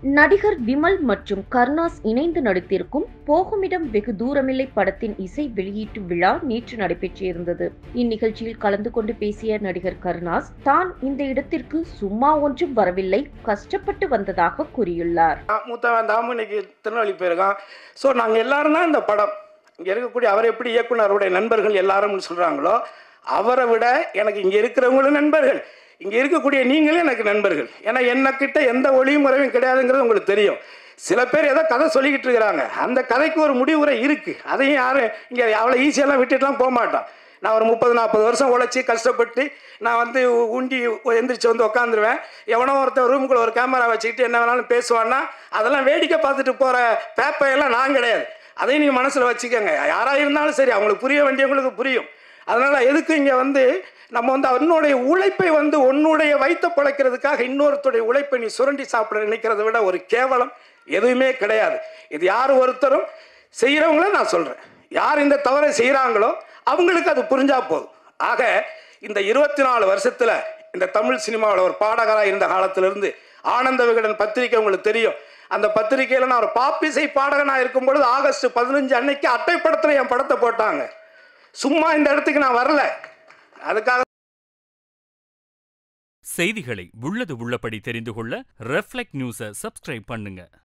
நடிகர் விமல் மற்றும் கருணாஸ் இணைந்து நடித்திருக்கும் போகுமிடம் வெகு தூரமில்லை படத்தின் இசை வெளியீட்டு விழா நேற்று நடைபெற்றிருந்தது இந்நிகழ்ச்சியில் கலந்து கொண்டு பேசிய நடிகர் கருணாஸ் தான் இந்த இடத்திற்கு சும்மா ஒன்றும் வரவில்லை கஷ்டப்பட்டு வந்ததாக கூறியுள்ளார் மூத்தவன் தாமு இன்னைக்கு திருநெல்வேலி போயிருக்கான் ஸோ நாங்கள் எல்லாரும் தான் இந்த படம் இங்கே இருக்கக்கூடிய அவர் எப்படி இயக்குனருடைய நண்பர்கள் எல்லாரும் சொல்கிறாங்களோ அவரை விட எனக்கு இங்கே இருக்கிறவங்களும் நண்பர்கள் இங்கே இருக்கக்கூடிய நீங்களும் எனக்கு நண்பர்கள் ஏன்னா என்னக்கிட்ட எந்த ஒளியும் முறையும் கிடையாதுங்கிறது உங்களுக்கு தெரியும் சில பேர் ஏதோ கதை சொல்லிக்கிட்டு இருக்கிறாங்க அந்த கதைக்கு ஒரு முடிவுரை இருக்குது அதையும் யாரும் இங்கே அவ்வளோ ஈஸியெல்லாம் விட்டுட்டுலாம் போக மாட்டோம் நான் ஒரு முப்பது நாற்பது வருஷம் உழைச்சி கஷ்டப்பட்டு நான் வந்து உண்டி எந்திரிச்சு வந்து உட்காந்துருவேன் எவனோ ஒருத்தன் ரூமுக்குள்ள ஒரு கேமரா வச்சுக்கிட்டு என்ன வேணாலும் பேசுவான்னா அதெல்லாம் வேடிக்கை பார்த்துட்டு போகிற பேப்பையெல்லாம் நான் கிடையாது அதையும் நீங்கள் மனசில் வச்சுக்கோங்க யாராக இருந்தாலும் சரி அவங்களுக்கு புரிய வேண்டியவங்களுக்கு புரியும் அதனால் எதுக்கு இங்கே வந்து நம்ம வந்து அவனுடைய உழைப்பை வந்து உன்னுடைய வைத்த பிழைக்கிறதுக்காக இன்னொருத்தருடைய உழைப்பை நீ சுரண்டி சாப்பிட நினைக்கிறத விட ஒரு கேவலம் எதுவுமே கிடையாது இது யார் ஒருத்தரும் செய்கிறவங்கள நான் சொல்கிறேன் யார் இந்த தவறை செய்கிறாங்களோ அவங்களுக்கு அது புரிஞ்சா போதும் ஆக இந்த இருபத்தி நாலு வருஷத்தில் இந்த தமிழ் சினிமாவில் ஒரு பாடகராக இருந்த காலத்திலிருந்து ஆனந்த விகடன் பத்திரிக்கை உங்களுக்கு தெரியும் அந்த பத்திரிக்கையில் நான் ஒரு பாப்பிசை பாடகனாக இருக்கும் பொழுது ஆகஸ்ட் பதினஞ்சு அன்னைக்கு அட்டைப்படத்தில் என் படத்தை போட்டாங்க சும்மா இந்த இடத்துக்கு நான் வரல அதுக்காக செய்திகளை உள்ளது உள்ளபடி தெரிந்து கொள்ள ரெஃப்ளெக்ட் நியூஸை சப்ஸ்கிரைப் பண்ணுங்க